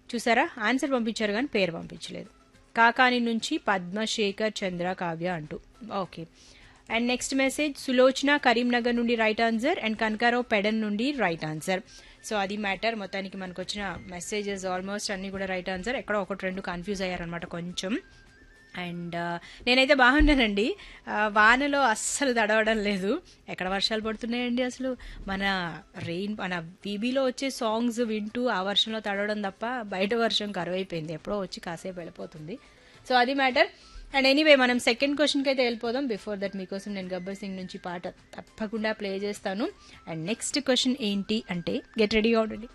చూసారా ఆన్సర్ పంపించారు కానీ పేరు పంపించలేదు కాకాని నుంచి పద్మశేఖర్ చంద్ర కావ్య అంటూ okay and next message Sulochana Karimnagar నుండి right answer and Kanakarao Pedana నుండి రైట్ ఆన్సర్ సో అది మ్యాటర్ మొత్తానికి మనకు వచ్చిన మెసేజెస్ ఆల్మోస్ట్ అన్నీ కూడా రైట్ ఆన్సర్ ఎక్కడో ఒకటి రెండు కన్ఫ్యూజ్ అయ్యారనమాట కొంచెం అండ్ నేనైతే బాగున్నానండి ఆ, వానలో అస్సలు తడవడం లేదు ఎక్కడ వర్షాలు పడుతున్నాయండి అసలు మన రెయిన్ మన బీబీలో వచ్చే సాంగ్స్ వింటూ ఆ వర్షంలో తడవడం తప్ప బయట వర్షం కరువైపోయింది ఎప్పుడో వచ్చి కాసేపు వెళ్ళిపోతుంది సో అది మ్యాటర్ అండ్ ఎనీవే మనం సెకండ్ క్వశ్చన్కి అయితే వెళ్ళిపోదాం బిఫోర్ దట్ మీకోసం నేను గబ్బర్ సింగ్ నుంచి పాట తప్పకుండా ప్లే చేస్తాను అండ్ నెక్స్ట్ క్వశ్చన్ ఏంటి అంటే గెట్ రెడీగా ఉండండి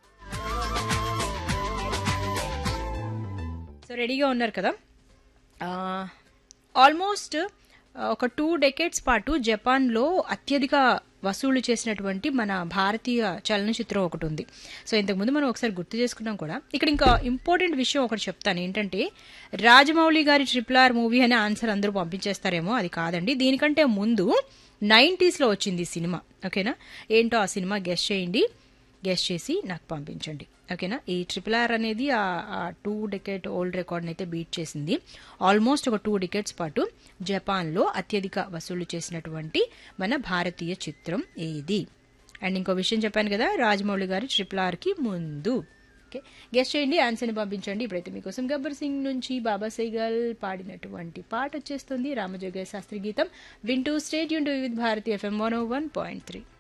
సో రెడీగా ఉన్నారు కదా ఆల్మోస్ట్ ఒక టూ డెకేడ్స్ పాటు జపాన్లో అత్యధిక వసూళ్లు చేసినటువంటి మన భారతీయ చలనచిత్రం ఒకటి ఉంది సో ఇంతకుముందు మనం ఒకసారి గుర్తు చేసుకున్నాం కూడా ఇక్కడ ఇంకా ఇంపార్టెంట్ విషయం ఒకటి చెప్తాను ఏంటంటే రాజమౌళి గారి ట్రిపుల్ ఆర్ మూవీ అనే ఆన్సర్ అందరూ పంపించేస్తారేమో అది కాదండి దీనికంటే ముందు నైంటీస్లో వచ్చింది ఈ సినిమా ఓకేనా ఏంటో ఆ సినిమా గెస్ట్ చేయండి గెస్ట్ చేసి నాకు పంపించండి ఓకేనా ఈ ట్రిపుల్ ఆర్ అనేది ఆ టూ డెకెట్ ఓల్డ్ రికార్డ్ని అయితే బీట్ చేసింది ఆల్మోస్ట్ ఒక టూ డికెట్స్ పాటు జపాన్లో అత్యధిక వసూలు చేసినటువంటి మన భారతీయ చిత్రం ఏది అండ్ ఇంకో విషయం చెప్పాను కదా రాజమౌళి గారి ట్రిపుల్ ఆర్కి ముందు ఓకే గెస్ట్ చేయండి ఆన్సర్ని పంపించండి ఇప్పుడైతే మీకోసం గబ్బర్ సింగ్ నుంచి బాబా సైగల్ పాడినటువంటి పాట వచ్చేస్తుంది రామజోగయ్య శాస్త్రి గీతం వింటూ స్టేట్ యూన్ with Bharati FM one oh one point three